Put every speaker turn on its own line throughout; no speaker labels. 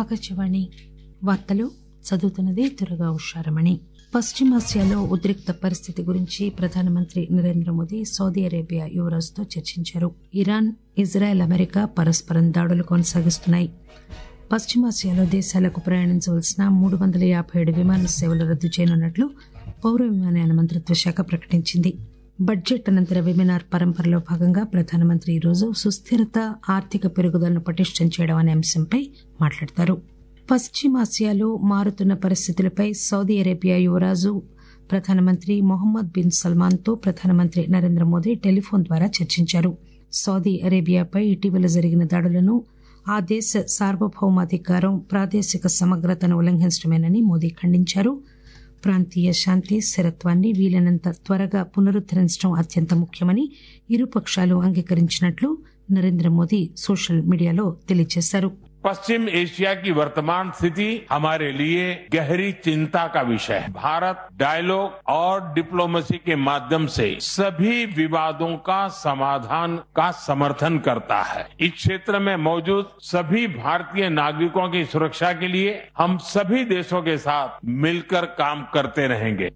ఆకాశవాణి వార్తలు చదువుతున్నది దుర్గా ఉషారమణి పశ్చిమాసియాలో ఉద్రిక్త పరిస్థితి గురించి ప్రధానమంత్రి నరేంద్ర మోదీ సౌదీ అరేబియా యువరాజుతో చర్చించారు ఇరాన్ ఇజ్రాయెల్ అమెరికా పరస్పరం దాడులు కొనసాగిస్తున్నాయి పశ్చిమాసియాలో దేశాలకు ప్రయాణించవలసిన మూడు వందల యాభై ఏడు విమాన సేవలు రద్దు చేయనున్నట్లు పౌర విమానయాన మంత్రిత్వ శాఖ ప్రకటించింది బడ్జెట్ అనంతర వెబినార్ పరంపరలో భాగంగా ప్రధానమంత్రి ఈరోజు సుస్థిరత ఆర్థిక పెరుగుదలను పటిష్టం చేయడం అనే అంశంపై మాట్లాడతారు పశ్చిమాసియాలో మారుతున్న పరిస్థితులపై సౌదీ అరేబియా యువరాజు ప్రధానమంత్రి మొహమ్మద్ బిన్ సల్మాన్తో ప్రధానమంత్రి నరేంద్ర మోదీ టెలిఫోన్ ద్వారా చర్చించారు సౌదీ అరేబియాపై ఇటీవల జరిగిన దాడులను ఆ దేశ సార్వభౌమాధికారం ప్రాదేశిక సమగ్రతను ఉల్లంఘించడమేనని మోదీ ఖండించారు ప్రాంతీయ శాంతి స్థిరత్వాన్ని వీలైనంత త్వరగా పునరుద్దరించడం అత్యంత ముఖ్యమని ఇరుపక్షాలు అంగీకరించినట్లు నరేంద్ర మోదీ సోషల్ మీడియాలో తెలియజేశారు
पश्चिम एशिया की वर्तमान स्थिति हमारे लिए गहरी चिंता का विषय है भारत डायलॉग और डिप्लोमेसी के माध्यम से सभी विवादों का समाधान का समर्थन करता है इस क्षेत्र में मौजूद सभी भारतीय नागरिकों की सुरक्षा के लिए हम सभी देशों के साथ मिलकर काम करते रहेंगे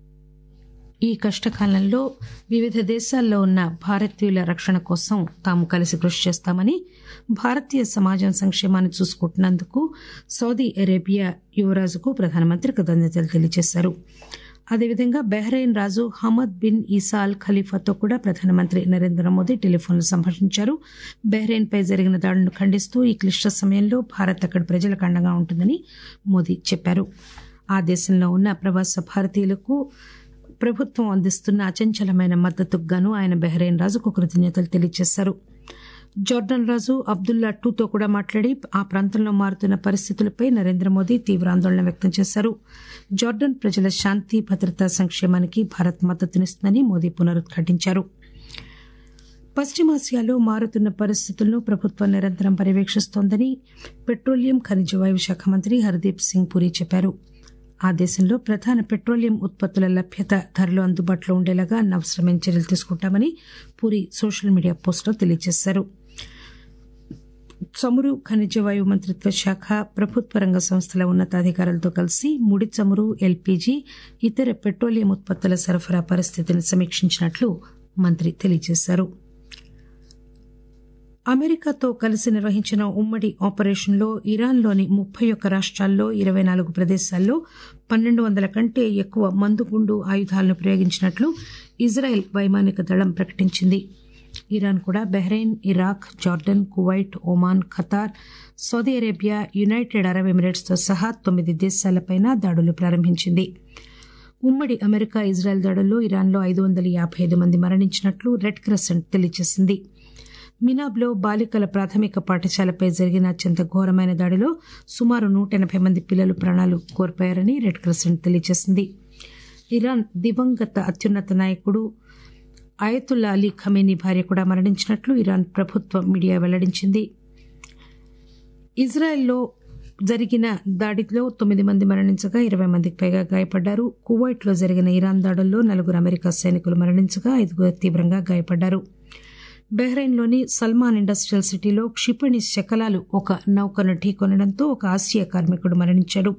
ఈ కష్టకాలంలో వివిధ దేశాల్లో ఉన్న భారతీయుల రక్షణ కోసం తాము కలిసి కృషి చేస్తామని భారతీయ సమాజం సంక్షేమాన్ని చూసుకుంటున్నందుకు సౌదీ అరేబియా యువరాజుకు ప్రధానమంత్రి కృతజ్ఞతలు తెలియజేశారు అదేవిధంగా బహ్రెయిన్ రాజు హమద్ బిన్ ఈసా అల్ ఖలీఫాతో కూడా ప్రధానమంత్రి నరేంద్ర మోదీ టెలిఫోన్లో సంభాషించారు బహ్రెయిన్ పై జరిగిన దాడులను ఖండిస్తూ ఈ క్లిష్ట సమయంలో భారత్ అక్కడి ప్రజలకు అండగా ఉంటుందని మోదీ చెప్పారు ఆ దేశంలో ఉన్న ప్రవాస భారతీయులకు ప్రభుత్వం అందిస్తున్న అచంచలమైన మద్దతుకు గాను ఆయన బహ్రెయిన్ రాజుకు కృతజ్ఞతలు తెలియజేశారు జోర్డన్ రాజు అబ్దుల్లా టూతో కూడా మాట్లాడి ఆ ప్రాంతంలో మారుతున్న పరిస్థితులపై నరేంద్ర మోదీ తీవ్ర ఆందోళన వ్యక్తం చేశారు జోర్డన్ ప్రజల శాంతి భద్రతా సంక్షేమానికి భారత్ మద్దతునిస్తుందని మోదీ పునరుద్ఘాటించారు పశ్చిమాసియాలో మారుతున్న పరిస్థితులను ప్రభుత్వం నిరంతరం పర్యవేక్షిస్తోందని పెట్రోలియం ఖనిజ వాయు శాఖ మంత్రి హర్దీప్ సింగ్ పురి చెప్పారు ఆ దేశంలో ప్రధాన పెట్రోలియం ఉత్పత్తుల లభ్యత ధరలు అందుబాటులో ఉండేలాగా అనవసరమైన చర్యలు తీసుకుంటామని పూరి సోషల్ మీడియా పోస్టులో తెలియజేశారు చమురు ఖనిజ వాయు మంత్రిత్వ శాఖ ప్రభుత్వ రంగ సంస్థల ఉన్నతాధికారులతో కలిసి ముడి చమురు ఎల్పీజీ ఇతర పెట్రోలియం ఉత్పత్తుల సరఫరా పరిస్థితిని సమీక్షించినట్లు మంత్రి తెలియజేశారు అమెరికాతో కలిసి నిర్వహించిన ఉమ్మడి ఆపరేషన్లో ఇరాన్లోని ముప్పై ఒక్క రాష్ట్రాల్లో ఇరవై నాలుగు ప్రదేశాల్లో పన్నెండు వందల కంటే ఎక్కువ మందుగుండు ఆయుధాలను ప్రయోగించినట్లు ఇజ్రాయెల్ వైమానిక దళం ప్రకటించింది ఇరాన్ కూడా Bahrain Iraq Jordan Kuwait Oman Qatar Saudi Arabia United Arab ఎమిరేట్స్తో సహా తొమ్మిది దేశాలపైన దాడులు ప్రారంభించింది ఉమ్మడి అమెరికా ఇజ్రాయెల్ దాడుల్లో ఇరాన్లో ఐదు వందల యాభై ఐదు మంది మరణించినట్లు రెడ్ క్రెసెంట్ తెలియజేసింది మినాబ్లో బాలికల ప్రాథమిక పాఠశాలపై జరిగిన అత్యంత ఘోరమైన దాడిలో సుమారు నూట ఎనభై మంది పిల్లలు ప్రాణాలు కోల్పోయారని రెడ్ క్రెసెంట్ తెలియజేసింది ఇరాన్ దివంగత అత్యున్నత నాయకుడు ఆయతుల్లా అలీ ఖమేనీ భార్య కూడా మరణించినట్లు ఇరాన్ ప్రభుత్వ మీడియా వెల్లడించింది ఇజ్రాయెల్లో జరిగిన దాడిలో తొమ్మిది మంది మరణించగా ఇరవై మందికి పైగా గాయపడ్డారు కువైట్లో జరిగిన ఇరాన్ దాడుల్లో నలుగురు అమెరికా సైనికులు మరణించగా ఐదుగురు తీవ్రంగా గాయపడ్డారు బహ్రెయిన్లోని సల్మాన్ ఇండస్ట్రియల్ సిటీలో క్షిపణి శకలాలు ఒక నౌకను ఢీకొనడంతో ఒక ఆసియా కార్మికుడు మరణించాడు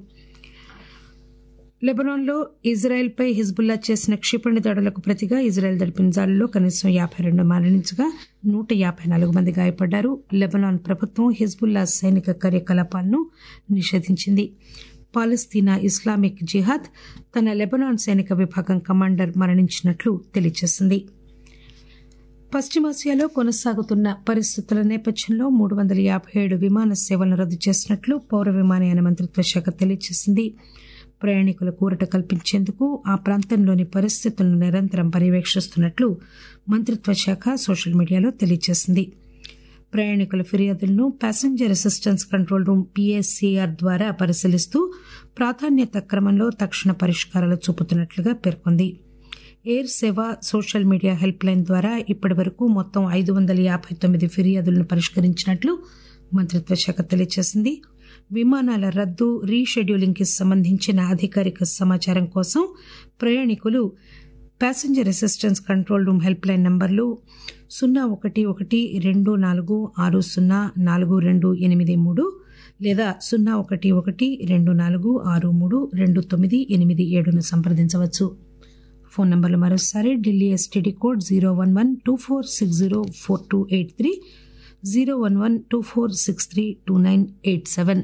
లెబనాన్లో ఇజ్రాయెల్పై హిజ్బుల్లా చేసిన క్షిపణి దాడులకు ప్రతిగా ఇజ్రాయెల్ జరిపిన దాడుల్లో కనీసం యాభై రెండు మరణించగా నూట యాభై నాలుగు మంది గాయపడ్డారు లెబనాన్ ప్రభుత్వం హిజ్బుల్లా సైనిక కార్యకలాపాలను నిషేధించింది పాలస్తీనా ఇస్లామిక్ జిహాద్ తన లెబనాన్ సైనిక విభాగం కమాండర్ మరణించినట్లు తెలియజేసింది పశ్చిమాసియాలో కొనసాగుతున్న పరిస్థితుల నేపథ్యంలో మూడు వందల యాభై ఏడు విమాన సేవలను రద్దు చేసినట్లు పౌర విమానయాన మంత్రిత్వ శాఖ తెలియజేసింది ప్రయాణికులకు ఊరట కల్పించేందుకు ఆ ప్రాంతంలోని పరిస్థితులను నిరంతరం పర్యవేక్షిస్తున్నట్లు మంత్రిత్వ శాఖ సోషల్ మీడియాలో తెలియజేసింది ప్రయాణికుల ఫిర్యాదులను passenger assistance control room PACR ద్వారా పరిశీలిస్తూ ప్రాధాన్యత క్రమంలో తక్షణ పరిష్కారాలు చూపుతున్నట్లుగా పేర్కొంది ఎయిర్ సేవ సోషల్ మీడియా హెల్ప్ లైన్ ద్వారా ఇప్పటి వరకు మొత్తం ఐదు వందల యాభై తొమ్మిది ఫిర్యాదులను పరిష్కరించినట్లు మంత్రిత్వ శాఖ తెలియజేసింది విమానాల రద్దు రీషెడ్యూలింగ్ కి సంబంధించిన అధికారిక సమాచారం కోసం ప్రయాణికులు passenger assistance control room helpline నంబర్లు సున్నా ఒకటి ఒకటి రెండు నాలుగు ఆరు సున్నా నాలుగు రెండు ఎనిమిది మూడు లేదా సున్నా ఒకటి ఒకటి రెండు నాలుగు ఆరు మూడు రెండు తొమ్మిది ఎనిమిది ఏడును సంప్రదించవచ్చు ఫోన్ నంబర్లు మరోసారి Delhi STD code zero one one two four six zero four two eight three zero one one two four six three two nine eight seven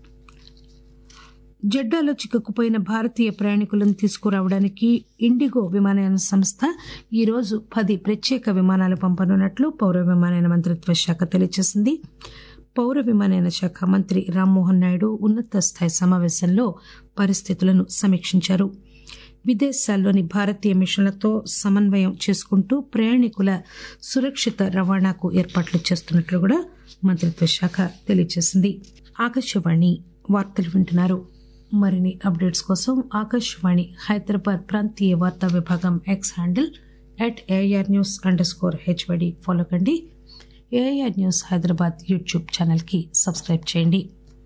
జెడ్డాలో చిక్కుకుపోయిన భారతీయ ప్రయాణికులను తీసుకురావడానికి ఇండిగో విమానయాన సంస్థ ఈరోజు పది ప్రత్యేక విమానాలు పంపనున్నట్లు పౌర విమానయాన మంత్రిత్వ శాఖ తెలియజేసింది పౌర విమానయాన శాఖ మంత్రి రామ్మోహన్ నాయుడు ఉన్నత స్థాయి సమావేశంలో పరిస్థితులను సమీక్షించారు విదేశాల్లోని భారతీయ మిషన్లతో సమన్వయం చేసుకుంటూ ప్రయాణికుల సురక్షిత రవాణాకు ఏర్పాట్లు చేస్తున్నట్లు కూడా మంత్రిత్వ శాఖ తెలియజేసింది ఆకాశవాణి వార్తలు వింటున్నారు మరిన్ని అప్డేట్స్ కోసం ఆకాశవాణి హైదరాబాద్ ప్రాంతీయ వార్తా విభాగం X handle at AR news underscore HVD follow కండి ఏఐఆర్ న్యూస్ హైదరాబాద్ యూట్యూబ్ ఛానల్కి సబ్స్క్రైబ్ చేయండి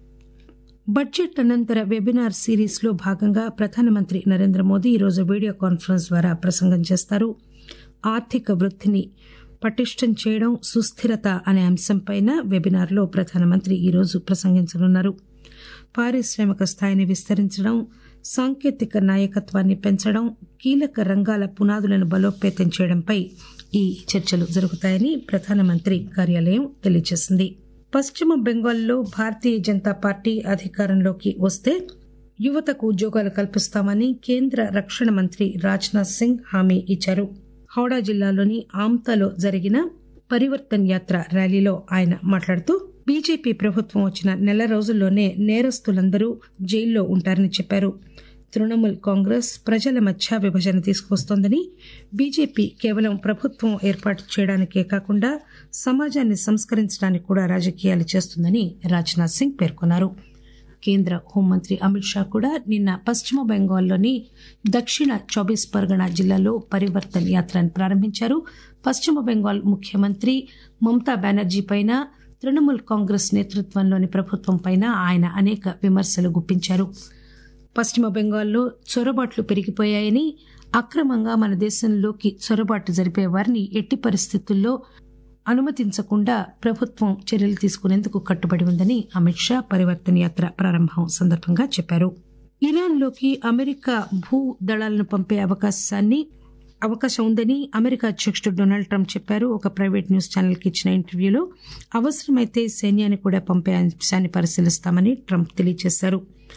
బడ్జెట్ అనంతర వెబినార్ సిరీస్ లో భాగంగా ప్రధానమంత్రి నరేంద్ర మోదీ ఈరోజు వీడియో కాన్ఫరెన్స్ ద్వారా ప్రసంగం చేస్తారు ఆర్థిక వృద్ధిని పటిష్టం చేయడం సుస్థిరత అనే అంశంపైన వెబినార్లో ప్రధానమంత్రి ఈరోజు ప్రసంగించనున్నారు పారిశ్రామిక స్థాయిని విస్తరించడం సాంకేతిక నాయకత్వాన్ని పెంచడం కీలక రంగాల పునాదులను బలోపేతం చేయడంపై ఈ చర్చలు జరుగుతాయని ప్రధానమంత్రి కార్యాలయం తెలియజేసింది పశ్చిమ బెంగాల్లో భారతీయ జనతా పార్టీ అధికారంలోకి వస్తే యువతకు ఉద్యోగాలు కల్పిస్తామని కేంద్ర రక్షణ మంత్రి రాజ్నాథ్ సింగ్ హామీ ఇచ్చారు హౌడా జిల్లాలోని ఆమ్తాలో జరిగిన పరివర్తన్ యాత్ర ర్యాలీలో ఆయన మాట్లాడుతూ బీజేపీ ప్రభుత్వం వచ్చిన నెల రోజుల్లోనే నేరస్తులందరూ జైల్లో ఉంటారని చెప్పారు తృణమూల్ కాంగ్రెస్ ప్రజల మధ్య విభజన తీసుకొస్తోందని బీజేపీ కేవలం ప్రభుత్వం ఏర్పాటు చేయడానికే కాకుండా సమాజాన్ని సంస్కరించడానికి కూడా రాజకీయాలు చేస్తుందని రాజ్నాథ్ సింగ్ పేర్కొన్నారు కేంద్ర హోంమంత్రి అమిత్ షా కూడా నిన్న పశ్చిమ బెంగాల్లోని దక్షిణ చౌబీస్ పరగణ జిల్లాలో పరివర్తన్ యాత్రను ప్రారంభించారు పశ్చిమ బెంగాల్ ముఖ్యమంత్రి మమతా బెనర్జీ పైన తృణమూల్ కాంగ్రెస్ నేతృత్వంలోని ప్రభుత్వం పైన ఆయన అనేక విమర్శలు గుప్పించారు పశ్చిమ బెంగాల్లో చొరబాట్లు పెరిగిపోయాయని అక్రమంగా మన దేశంలోకి చొరబాటు జరిపే వారిని ఎట్టి పరిస్థితుల్లో అనుమతించకుండా ప్రభుత్వం చర్యలు తీసుకునేందుకు కట్టుబడి ఉందని అమిత్ షా పరివర్తన యాత్ర ప్రారంభం సందర్భంగా చెప్పారు ఇరాన్లోకి అమెరికా భూ దళాలను పంపే అవకాశాన్ని అవకాశం ఉందని అమెరికా అధ్యక్షుడు డొనాల్డ్ ట్రంప్ చెప్పారు ఒక ప్రైవేట్ న్యూస్ ఛానల్ కి ఇచ్చిన ఇంటర్వ్యూలో అవసరమైతే సైన్యాన్ని కూడా పంపే అంశాన్ని పరిశీలిస్తామని ట్రంప్ తెలియజేశారు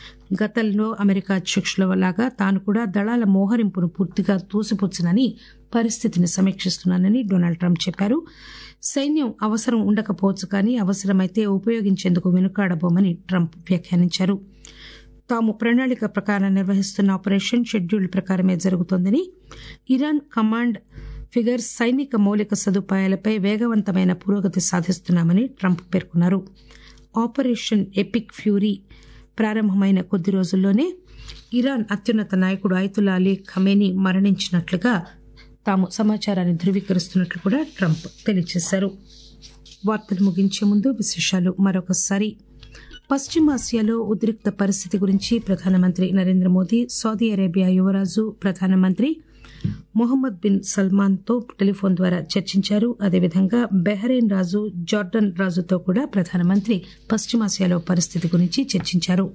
గతంలో అమెరికా అధ్యక్షుల లాగా తాను కూడా దళాల మోహరింపును పూర్తిగా తోసిపుచ్చనని పరిస్థితిని సమీక్షిస్తున్నానని డొనాల్డ్ ట్రంప్ చెప్పారు సైన్యం అవసరం ఉండకపోవచ్చు కానీ అవసరమైతే ఉపయోగించేందుకు వెనుకాడబోమని ట్రంప్ వ్యాఖ్యానించారు తాము ప్రణాళిక ప్రకారం నిర్వహిస్తున్న ఆపరేషన్ షెడ్యూల్ ప్రకారమే జరుగుతోందని ఇరాన్ కమాండ్ ఫిగర్ సైనిక మౌలిక సదుపాయాలపై వేగవంతమైన పురోగతి సాధిస్తున్నామని ట్రంప్ పేర్కొన్నారు ఆపరేషన్ ఎపిక్ ఫ్యూరీ ప్రారంభమైన కొద్ది రోజుల్లోనే ఇరాన్ అత్యున్నత నాయకుడు ఐతుల్లా అలీ ఖమేనీ మరణించినట్లుగా తాము సమాచారాన్ని ధృవీకరిస్తున్నట్లు కూడా ట్రంప్ తెలియజేశారు వార్తలు ముగించే ముందు విశేషాలు మరొకసారి పశ్చిమాసియాలో ఉద్రిక్త పరిస్థితి గురించి ప్రధానమంత్రి నరేంద్ర మోదీ సౌదీ అరేబియా యువరాజు ప్రధానమంత్రి మొహమ్మద్ బిన్ సల్మాన్ తో టెలిఫోన్ ద్వారా చర్చించారు అదేవిధంగా బెహ్రెయిన్ రాజు జార్డన్ రాజుతో కూడా ప్రధానమంత్రి పశ్చిమాసియాలో పరిస్థితి గురించి చర్చించారు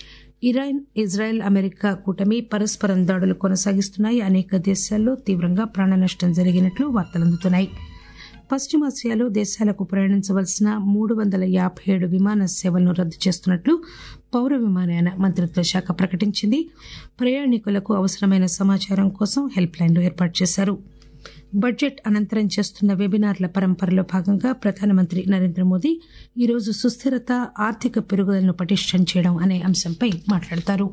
ఇరాన్ ఇజ్రాయెల్ అమెరికా కూటమి పరస్పరం దాడులు కొనసాగిస్తున్నాయి అనేక దేశాల్లో తీవ్రంగా ప్రాణనష్టం జరిగినట్లు వార్తలందుతున్నాయి పశ్చిమాసియాలో దేశాలకు ప్రయాణించవలసిన మూడు వందల యాభై ఏడు విమాన సేవలను రద్దు చేస్తున్నట్లు పౌర విమానయాన మంత్రిత్వ శాఖ ప్రకటించింది ప్రయాణికులకు అవసరమైన సమాచారం కోసం హెల్ప్ లైన్లు ఏర్పాటు చేశారు బడ్జెట్ అనంతరం చేస్తున్న వెబినార్ల పరంపరలో భాగంగా ప్రధానమంత్రి నరేంద్ర మోదీ ఈరోజు సుస్థిరత ఆర్థిక పెరుగుదలను పటిష్టం చేయడం అనే అంశంపై మాట్లాడతారు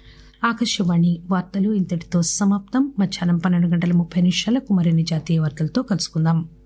ఆకాశవాణి వార్తలు ఇంతటితో సమాప్తం మధ్యాహ్నం పన్నెండు గంటల ముప్పై నిమిషాలకు మరిన్ని జాతీయ వార్తలతో కలుసుకుందాం